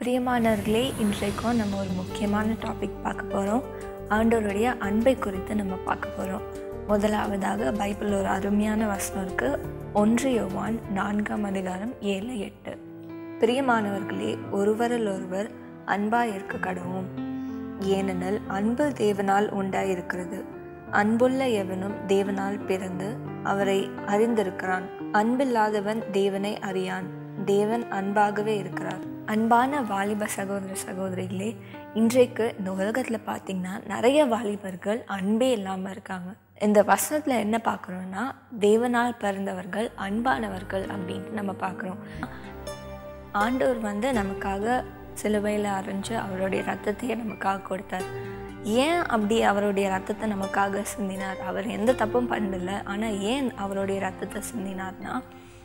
பிரியமானவர்களே இன்றைக்கும் நம்ம ஒரு முக்கியமான டாபிக் பார்க்க போகிறோம் ஆண்டவருடைய அன்பை குறித்து நம்ம பார்க்க போகிறோம் முதலாவதாக பைபிள் ஒரு அருமையான வசனம் இருக்கு ஒன்று யோவான் நான்காம் அதிகாரம் ஏழு எட்டு பிரியமானவர்களே ஒருவரில் ஒருவர் அன்பாய் இருக்க கடவும் ஏனெனில் அன்பு தேவனால் உண்டாயிருக்கிறது அன்புள்ள எவனும் தேவனால் பிறந்து அவரை அறிந்திருக்கிறான் அன்பில்லாதவன் தேவனை அறியான் தேவன் அன்பாகவே இருக்கிறார் அன்பான வாலிப சகோதர சகோதரிகளே இன்றைக்கு இந்த உலகத்தில் பார்த்தீங்கன்னா நிறைய வாலிபர்கள் அன்பே இல்லாமல் இருக்காங்க இந்த வசனத்தில் என்ன பார்க்குறோன்னா தேவனால் பிறந்தவர்கள் அன்பானவர்கள் அப்படின்ட்டு நம்ம பார்க்குறோம் ஆண்டவர் வந்து நமக்காக சிலுவையில் அரைஞ்சு அவருடைய ரத்தத்தையே நமக்காக கொடுத்தார் ஏன் அப்படி அவருடைய ரத்தத்தை நமக்காக சிந்தினார் அவர் எந்த தப்பும் பண்ணல ஆனால் ஏன் அவருடைய ரத்தத்தை சிந்தினார்னா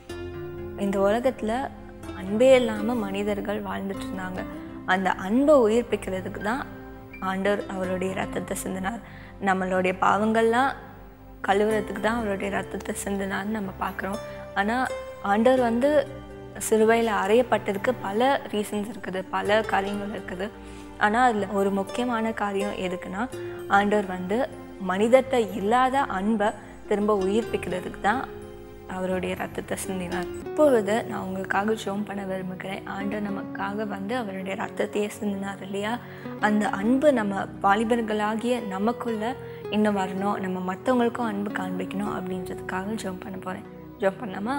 இந்த உலகத்தில் அன்பே இல்லாமல் மனிதர்கள் வாழ்ந்துட்டு இருந்தாங்க அந்த அன்பை உயிர்ப்பிக்கிறதுக்கு தான் ஆண்டவர் அவருடைய ரத்தத்தை சிந்தினார் நம்மளுடைய பாவங்கள்லாம் கழுவுறதுக்கு தான் அவருடைய ரத்தத்தை சிந்தினார்னு நம்ம பார்க்குறோம் ஆனால் ஆண்டவர் வந்து சிலுவையில் அறையப்பட்டிருக்கு பல ரீசன்ஸ் இருக்குது பல காரியங்கள் இருக்குது ஆனால் அதில் ஒரு முக்கியமான காரியம் எதுக்குன்னா ஆண்டவர் வந்து மனிதத்தை இல்லாத அன்பை திரும்ப உயிர்ப்பிக்கிறதுக்கு தான் அவருடைய ரத்தத்தை சிந்தினார் இப்பொழுது நான் உங்களுக்காக ஜோம் பண்ண விரும்புகிறேன் ஆண்டவர் நமக்காக வந்து அவருடைய ரத்தத்தையே சிந்தினார் இல்லையா அந்த அன்பு நம்ம வாலிபர்களாகிய நமக்குள்ள இன்னும் வரணும் நம்ம மற்றவங்களுக்கும் அன்பு காண்பிக்கணும் அப்படின்றதுக்காக ஜோம் பண்ண போகிறேன் ஜோம் பண்ணலாமா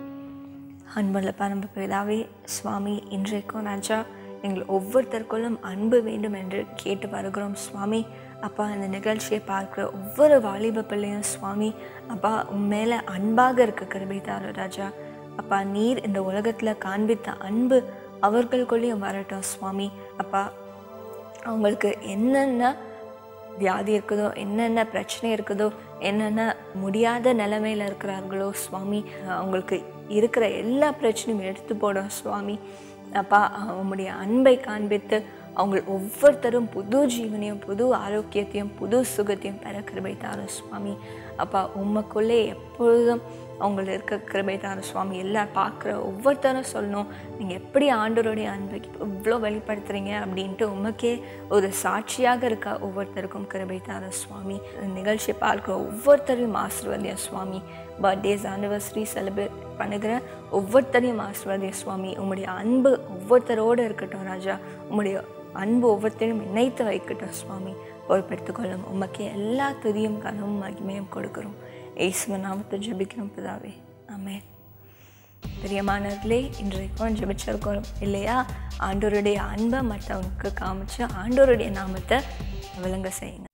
அன்புள்ள பரம்பு பிதாவே சுவாமி இன்றைக்கும் ராஜா எங்கள் ஒவ்வொருத்தருக்குள்ளும் அன்பு வேண்டும் என்று கேட்டு வருகிறோம் சுவாமி அப்பா இந்த நிகழ்ச்சியை பார்க்குற ஒவ்வொரு வாலிப பிள்ளையும் சுவாமி அப்பா உன் மேலே அன்பாக இருக்க கிருபை தாரு ராஜா அப்பா நீர் இந்த உலகத்தில் காண்பித்த அன்பு அவர்களுக்குள்ளேயும் வரட்டும் சுவாமி அப்பா அவங்களுக்கு என்னென்ன வியாதி இருக்குதோ என்னென்ன பிரச்சனை இருக்குதோ என்னென்ன முடியாத நிலைமையில் இருக்கிறார்களோ சுவாமி அவங்களுக்கு இருக்கிற எல்லா பிரச்சனையும் எடுத்து போடும் சுவாமி அப்பா உங்களுடைய அன்பை காண்பித்து அவங்க ஒவ்வொருத்தரும் புது ஜீவனையும் புது ஆரோக்கியத்தையும் புது சுகத்தையும் பெற கிருபை தாரும் சுவாமி அப்பா உமக்குள்ளே எப்பொழுதும் அவங்கள இருக்க கிருபை தாரும் சுவாமி எல்லாம் பார்க்குற ஒவ்வொருத்தரும் சொல்லணும் நீங்கள் எப்படி ஆண்டோருடைய அன்பை இவ்வளோ வெளிப்படுத்துகிறீங்க அப்படின்ட்டு உமக்கே ஒரு சாட்சியாக இருக்க ஒவ்வொருத்தருக்கும் கிருபை தாரும் சுவாமி நிகழ்ச்சியை பார்க்குற ஒவ்வொருத்தரையும் ஆசிர்வதியம் சுவாமி பர்த்டேஸ் ஆனிவர்சரி செலிப்ரேட் பண்ணுகிற ஒவ்வொருத்தரையும் ஆசிர்வதிய சுவாமி உங்களுடைய அன்பு ஒவ்வொருத்தரோடு இருக்கட்டும் ராஜா உங்களுடைய அன்பு ஒவ்வொருத்தரையும் இணைத்து வைக்கட்டும் சுவாமி பொறுப்பெடுத்துக்கொள்ளும் உமக்கே எல்லா துதியும் கனவும் மகிமையும் கொடுக்குறோம் ஏசுவ நாமத்தை ஜெபிக்கிறோம் பிதாவே ஆமே பிரியமானவர்களே இன்றைக்கும் ஜெபிச்சிருக்கிறோம் இல்லையா ஆண்டோருடைய அன்பை மற்றவங்களுக்கு காமிச்சு ஆண்டோருடைய நாமத்தை விளங்க செய்யுங்க